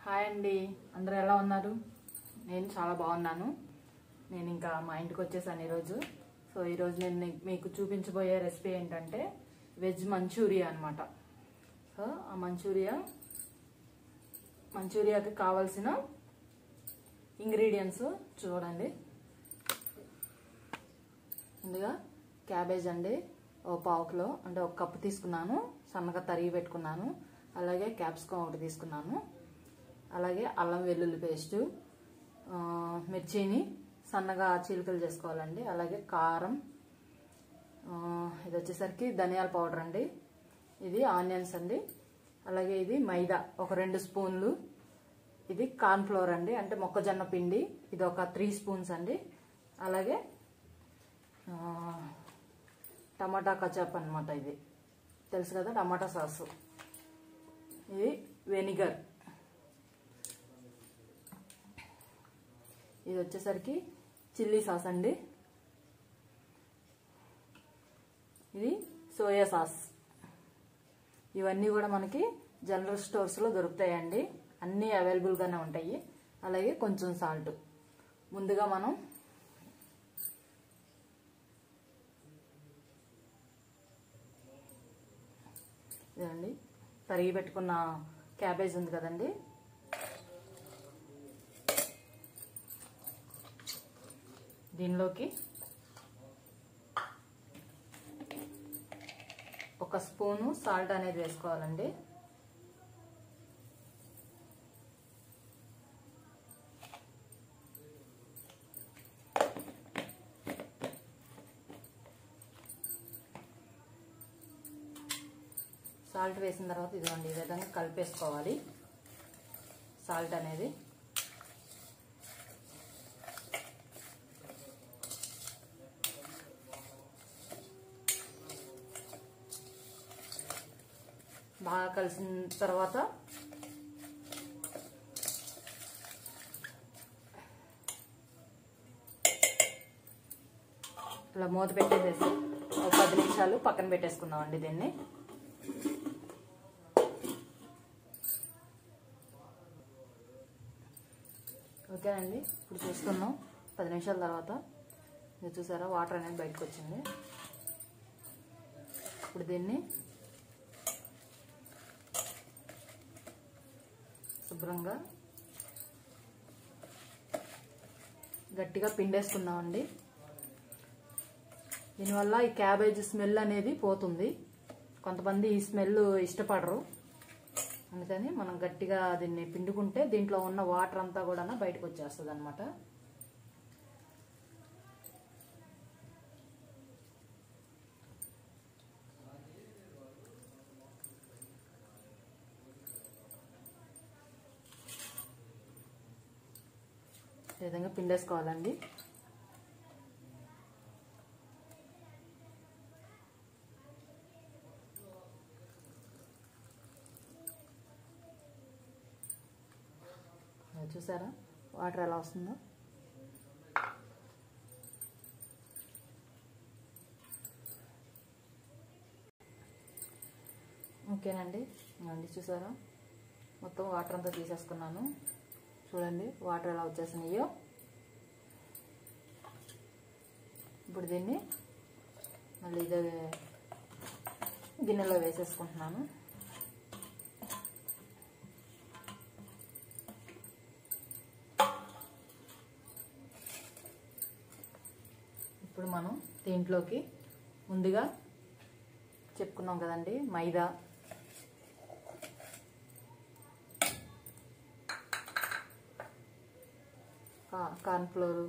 hi అండి అందరూ ఎలా ఉన్నారు నేను చాలా బాగున్నాను నేను ఇంకా మా ఇంటికి వచ్చేసాను ఈరోజు సో ఈరోజు నేను నీ- మీకు చూపించబోయే రెసిపీ ఏంటంటే వెజ్ మంచూరియా అన్నమాట సో ఆ మంచూరియా మంచూరియాకి కావాల్సిన ఇంగ్రీడియంట్స్ చూడండి ముందుగా క్యాబేజ్ అండి ఓ పావు కిలో అంటే ఒక కప్పు తీసుకున్నాను సన్నగా తరిగి పెట్టుకున్నాను అలాగే క్యాప్సికం ఒకటి తీసుకున్నాను అలాగే అల్లం వెల్లుల్లి పేస్టు ఆ, మిర్చిని సన్నగా చీలికలు చేసుకోవాలండి అలాగే కారం ఆ, ఇది వచ్చేసరికి ధనియాల పౌడర్ అండి ఇది ఆనియన్స్ అండి అలాగే ఇది మైదా ఒక రెండు స్పూన్లు ఇది కార్న్ ఫ్లోర్ అండి అంటే మొక్కజొన్న పిండి ఇది ఒక త్రీ స్పూన్స్ అండి అలాగే ఆ, టమాటా కచాప్ అన్నమాట ఇది తెలుసు కదా టమాటా సాసు ఇది వెనిగర్ ఇది వచ్చేసరికి చిల్లీ సాస్ అండి ఇది సోయా సాస్ ఇవన్నీ కూడా మనకి జనరల్ స్టోర్స్లో దొరుకుతాయండి అన్నీ అవైలబుల్గానే ఉంటాయి అలాగే కొంచెం సాల్ట్ ముందుగా మనం ఇదండి తరిగి పెట్టుకున్న క్యాబేజ్ ఉంది కదండి దీనిలోకి ఒక స్పూను సాల్ట్ అనేది వేసుకోవాలండి సాల్ట్ వేసిన తర్వాత ఇదిగోండి ఈ విధంగా కలిపేసుకోవాలి సాల్ట్ అనేది బాగా కలిసిన తర్వాత ఇలా మూత పెట్టేసేసి ఒక పది నిమిషాలు పక్కన పెట్టేసుకుందామండి దీన్ని ఓకేనండి ఇప్పుడు చూస్తున్నాం పది నిమిషాల తర్వాత మీరు చూసారా వాటర్ అనేది బయటకు వచ్చింది ఇప్పుడు దీన్ని శుభ్రంగా గట్టిగా పిండేసుకుందామండి దీనివల్ల ఈ క్యాబేజ్ స్మెల్ అనేది పోతుంది కొంతమంది ఈ స్మెల్ ఇష్టపడరు అందుకని మనం గట్టిగా దీన్ని పిండుకుంటే దీంట్లో ఉన్న వాటర్ అంతా కూడా బయటకు వచ్చేస్తుంది అనమాట ఈ విధంగా పిండేసుకోవాలండి అది చూసారా వాటర్ ఎలా వస్తుందో ఓకేనండి అండి చూసారా మొత్తం వాటర్ అంతా తీసేసుకున్నాను చూడండి వాటర్ ఎలా వచ్చేసినాయో ఇప్పుడు దీన్ని మళ్ళీ ఇదే గిన్నెలో వేసేసుకుంటున్నాను ఇప్పుడు మనం దీంట్లోకి ముందుగా చెప్పుకున్నాం కదండి మైదా కార్న్ఫ్లోరు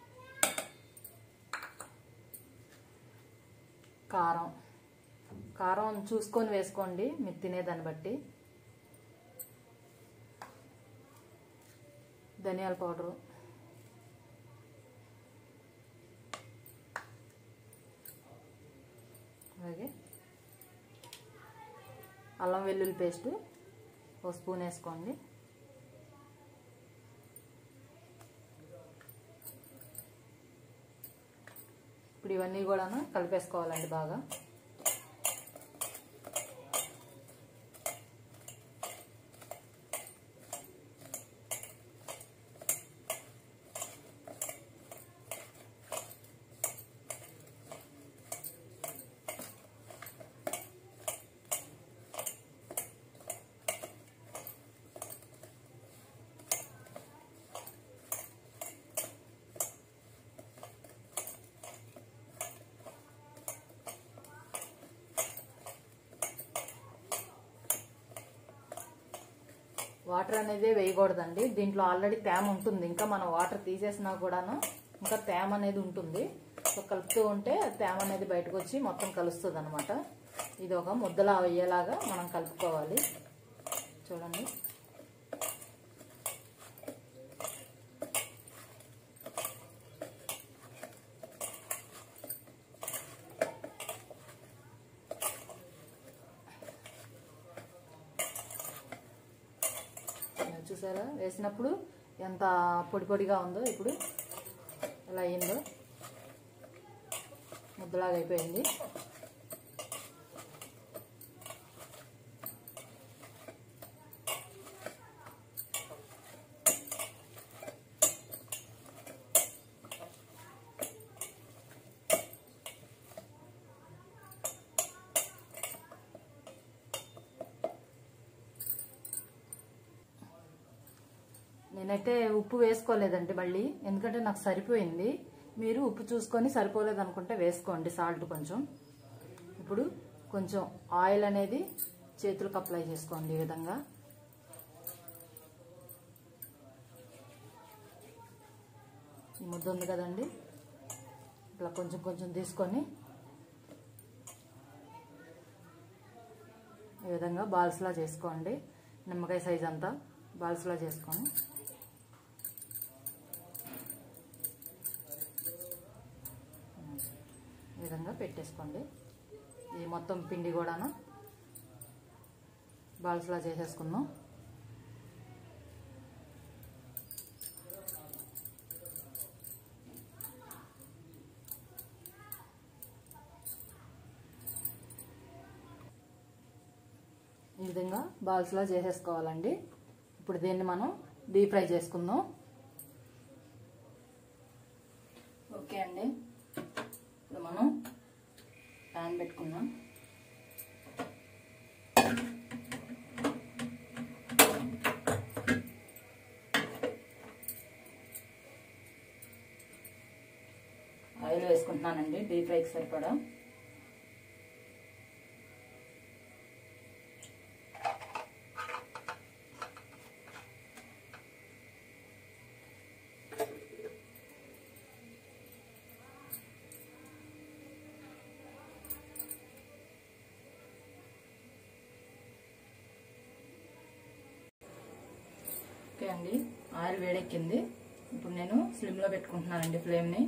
కారం కారం చూసుకొని వేసుకోండి మీరు తినేదాన్ని బట్టి ధనియాల పౌడరు అలాగే అల్లం వెల్లుల్లి పేస్ట్ ఒక స్పూన్ వేసుకోండి ఇప్పుడు ఇవన్నీ కూడా కలిపేసుకోవాలండి బాగా వాటర్ అనేది వేయకూడదండి దీంట్లో ఆల్రెడీ తేమ ఉంటుంది ఇంకా మనం వాటర్ తీసేసినా కూడాను ఇంకా తేమ అనేది ఉంటుంది సో కలుపుతూ ఉంటే తేమ అనేది బయటకు వచ్చి మొత్తం కలుస్తుంది అనమాట ఇది ఒక ముద్దలా అయ్యేలాగా మనం కలుపుకోవాలి చూడండి చూసారా వేసినప్పుడు ఎంత పొడి పొడిగా ఉందో ఇప్పుడు ఎలా అయిందో ముద్దలాగా అయిపోయింది నేనైతే ఉప్పు వేసుకోలేదండి మళ్ళీ ఎందుకంటే నాకు సరిపోయింది మీరు ఉప్పు చూసుకొని సరిపోలేదు అనుకుంటే వేసుకోండి సాల్ట్ కొంచెం ఇప్పుడు కొంచెం ఆయిల్ అనేది చేతులకు అప్లై చేసుకోండి ఈ విధంగా ఈ ముద్ద ఉంది కదండి ఇట్లా కొంచెం కొంచెం తీసుకొని ఈ విధంగా బాల్స్లా చేసుకోండి నిమ్మకాయ సైజ్ అంతా బాల్స్లా చేసుకొని ఈ విధంగా పెట్టేసుకోండి ఈ మొత్తం పిండి కూడాను బాల్స్లా చేసేసుకుందాం ఈ విధంగా బాల్స్లా చేసేసుకోవాలండి ఇప్పుడు దీన్ని మనం డీప్ ఫ్రై చేసుకుందాం ఓకే అండి ఇప్పుడు మనం ప్యాన్ పెట్టుకుందాం ఆయిల్ వేసుకుంటున్నానండి డీప్ ఫ్రైకి సరిపడా ఓకే అండి ఆయిల్ వేడెక్కింది ఇప్పుడు నేను స్లిమ్లో పెట్టుకుంటున్నానండి ఫ్లేమ్ని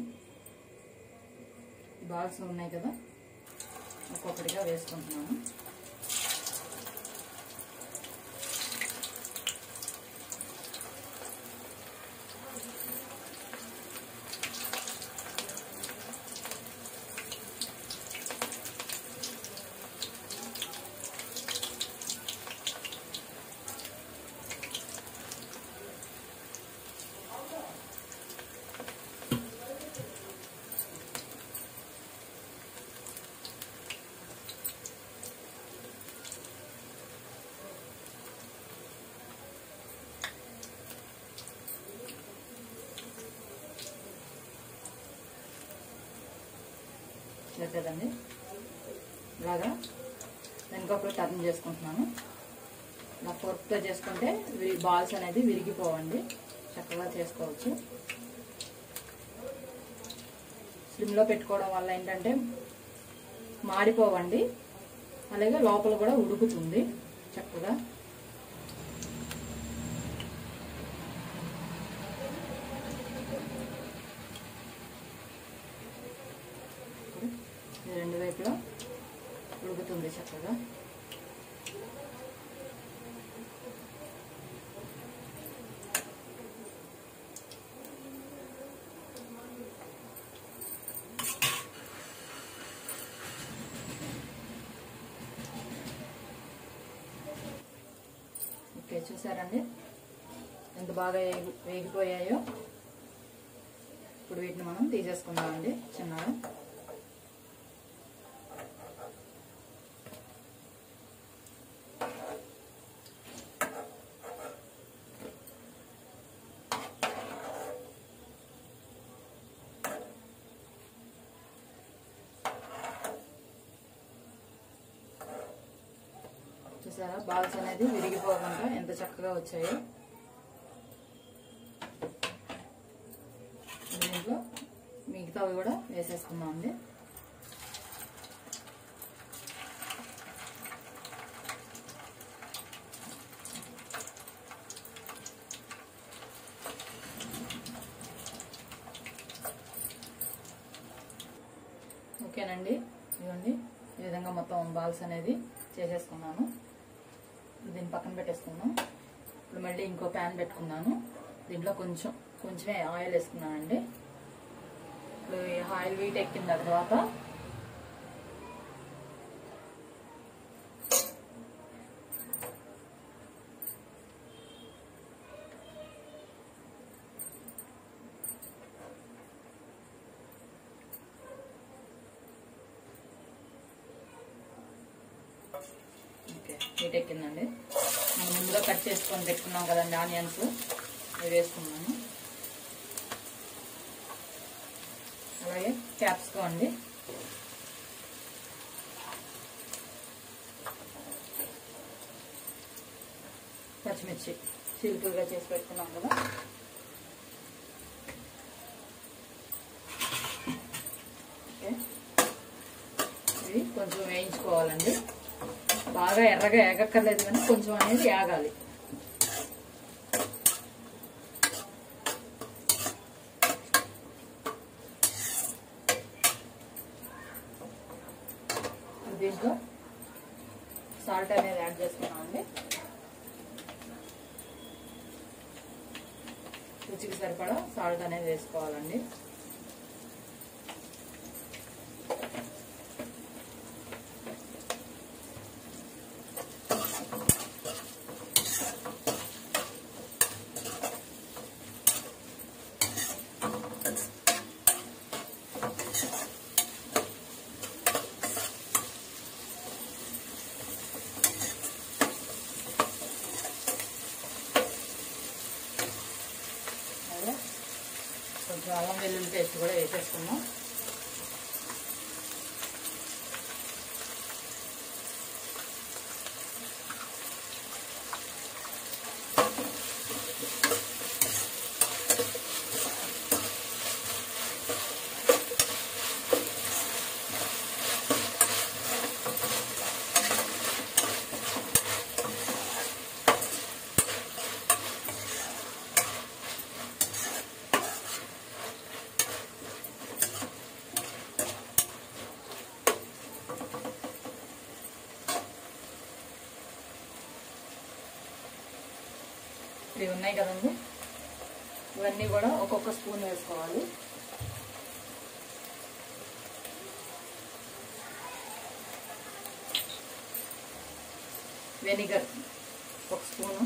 బాల్స్ ఉన్నాయి కదా ఒక్కొక్కటిగా వేసుకుంటున్నాను చెప్పేదండి ఇలాగా వెనకొకరు టర్న్ చేసుకుంటున్నాను ఇలా ఫోర్క్తో చేసుకుంటే విరి బాల్స్ అనేది విరిగిపోవండి చక్కగా చేసుకోవచ్చు స్లిమ్లో పెట్టుకోవడం వల్ల ఏంటంటే మాడిపోవండి అలాగే లోపల కూడా ఉడుకుతుంది చక్కగా ఈ రెండు వైపులా ఉడుకుతుంది చక్కగా ఓకే చూసారండి ఎంత బాగా వేగి వేగిపోయాయో ఇప్పుడు వీటిని మనం తీసేసుకుందామండి చిన్నగా చూసారా బాల్స్ అనేది విరిగిపోకుండా ఎంత చక్కగా వచ్చాయో దీంట్లో మిగతావి కూడా వేసేసుకుందాం అండి ఓకేనండి ఇదిగోండి ఈ విధంగా మొత్తం బాల్స్ అనేది చేసేసుకున్నాను దీన్ని పక్కన పెట్టేసుకున్నాం ఇప్పుడు మళ్ళీ ఇంకో ప్యాన్ పెట్టుకున్నాను దీంట్లో కొంచెం కొంచెమే ఆయిల్ వేసుకున్నానండి ఇప్పుడు ఈ ఆయిల్ వీట్ ఎక్కిన తర్వాత ఓకే హీట్ ఎక్కిందండి మనం ముందుగా కట్ చేసుకొని పెట్టుకున్నాం కదండి ఆనియన్స్ అవి వేసుకున్నాను అలాగే క్యాప్సికం అండి పచ్చిమిర్చి చిలుకలుగా చేసి పెట్టుకున్నాం కదా ఓకే ఇవి కొంచెం వేయించుకోవాలండి బాగా ఎర్రగా ఏగక్కర్లేదు కానీ కొంచెం అనేది ఏగాలి దీంట్లో సాల్ట్ అనేది యాడ్ చేసుకున్నామండి రుచికి సరిపడా సాల్ట్ అనేది వేసుకోవాలండి అలాగే కొంచెం అల్లం వెల్లుల్లి పేస్ట్ కూడా వేసేసుకున్నాం ఇవి ఉన్నాయి కదండి ఇవన్నీ కూడా ఒక్కొక్క స్పూన్ వేసుకోవాలి వెనిగర్ ఒక స్పూను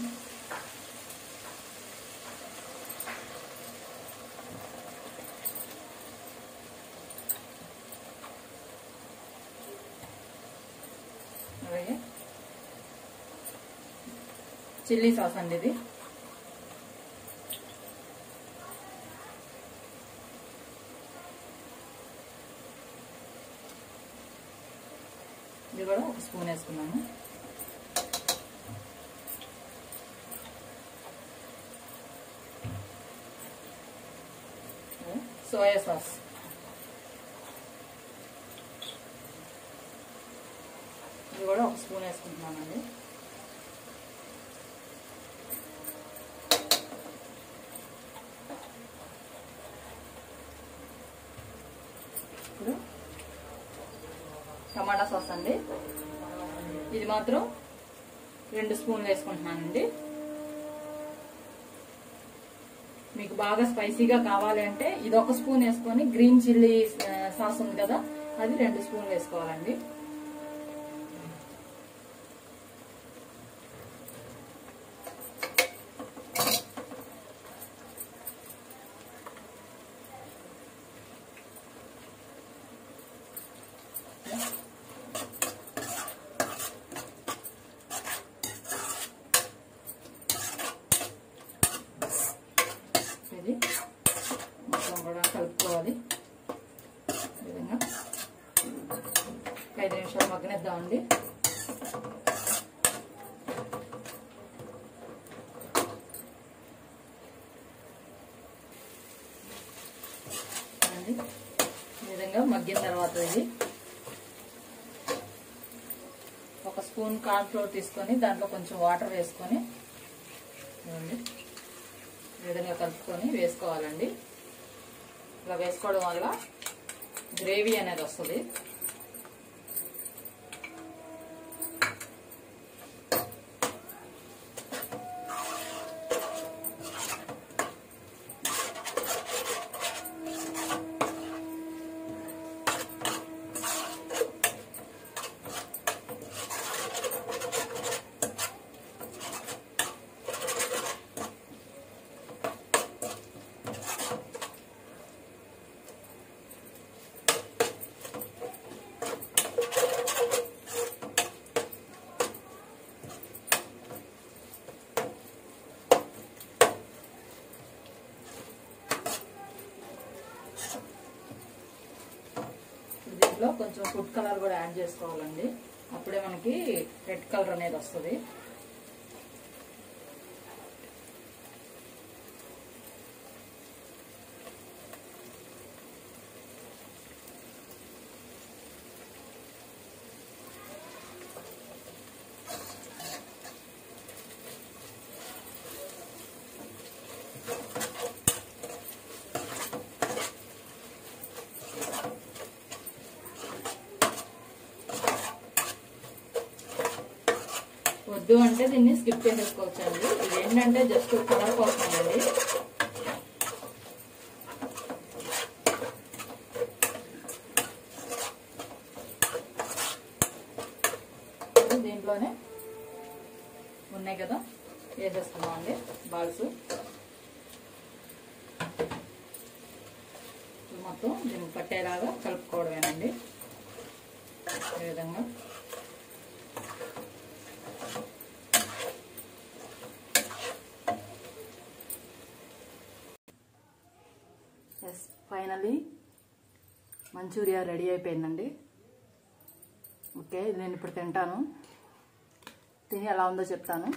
అలాగే చిల్లీ సాస్ అండి ఇది ఇది కూడా ఒక స్పూన్ వేసుకున్నాను సోయా సాస్ ఇది కూడా ఒక స్పూన్ వేసుకుంటున్నానండి ఇప్పుడు టమాటా సాస్ అండి ఇది మాత్రం రెండు స్పూన్లు వేసుకుంటున్నానండి మీకు బాగా స్పైసీగా కావాలి అంటే ఇది ఒక స్పూన్ వేసుకొని గ్రీన్ చిల్లీ ఆ, సాస్ ఉంది కదా అది రెండు స్పూన్లు వేసుకోవాలండి ఇది మొత్తం కూడా కలుపుకోవాలి ఈ విధంగా ఒక ఐదు చూడండి ఈ విధంగా మగ్గిన తర్వాత ఇది ఒక స్పూన్ కార్న్ ఫ్లోర్ తీసుకొని దాంట్లో కొంచెం వాటర్ వేసుకొని చూడండి ఈ విధంగా కలుపుకొని వేసుకోవాలండి ఇలా వేసుకోవడం వల్ల గ్రేవీ అనేది వస్తుంది దీంట్లో కొంచెం ఫుడ్ కలర్ కూడా యాడ్ చేసుకోవాలండి అప్పుడే మనకి రెడ్ కలర్ అనేది వస్తుంది వద్దు అంటే దీన్ని స్కిప్ చేసేసుకోవచ్చు అండి ఇది ఏంటంటే జస్ట్ కలర్ కోసం అండి దీంట్లోనే ఉన్నాయి కదా వేసేసుకున్నాం అండి బాల్స్ మొత్తం దీనికి పట్టేలాగా కలుపుకోవడమేనండి ఈ విధంగా ఎస్ ఫైనలీ మంచూరియా రెడీ అయిపోయిందండి ఓకే ఇది నేను ఇప్పుడు తింటాను తిని ఎలా ఉందో చెప్తాను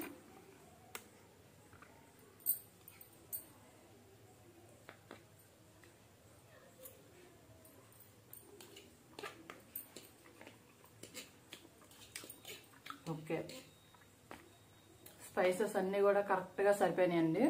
ఓకే స్పైసెస్ అన్నీ కూడా కరెక్ట్గా సరిపోయినాయండి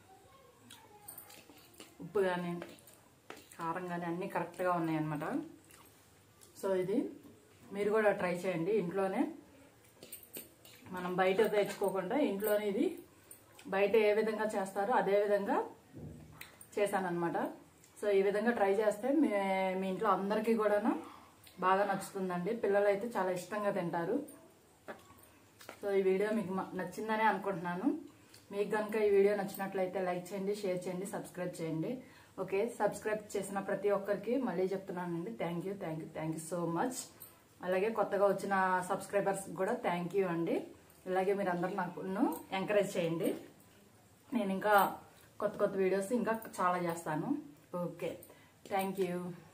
ఉప్పు కానీ కారం కానీ అన్నీ కరెక్ట్గా ఉన్నాయన్నమాట సో ఇది మీరు కూడా ట్రై చేయండి ఇంట్లోనే మనం బయట తెచ్చుకోకుండా ఇంట్లోనే ఇది బయట ఏ విధంగా చేస్తారో అదే విధంగా చేశానన్నమాట సో ఈ విధంగా ట్రై చేస్తే మీ మీ ఇంట్లో అందరికీ కూడాను బాగా నచ్చుతుందండి పిల్లలు అయితే చాలా ఇష్టంగా తింటారు సో ఈ వీడియో మీకు మ- నచ్చిందనే అనుకుంటున్నాను మీకు కనుక ఈ వీడియో నచ్చినట్లయితే లైక్ చేయండి షేర్ చేయండి సబ్స్క్రైబ్ చేయండి ఓకే సబ్స్క్రైబ్ చేసిన ప్రతి ఒక్కరికి మళ్ళీ చెప్తున్నానండి thank you thank you thank you so much అలాగే కొత్తగా వచ్చిన సబ్స్క్రైబర్స్ కూడా థ్యాంక్ యూ అండి ఇలాగే మీరు అందరూ నాకు ఎంకరేజ్ చేయండి నేను ఇంకా కొత్త కొత్త వీడియోస్ ఇంకా చాలా చేస్తాను ఓకే థ్యాంక్ యూ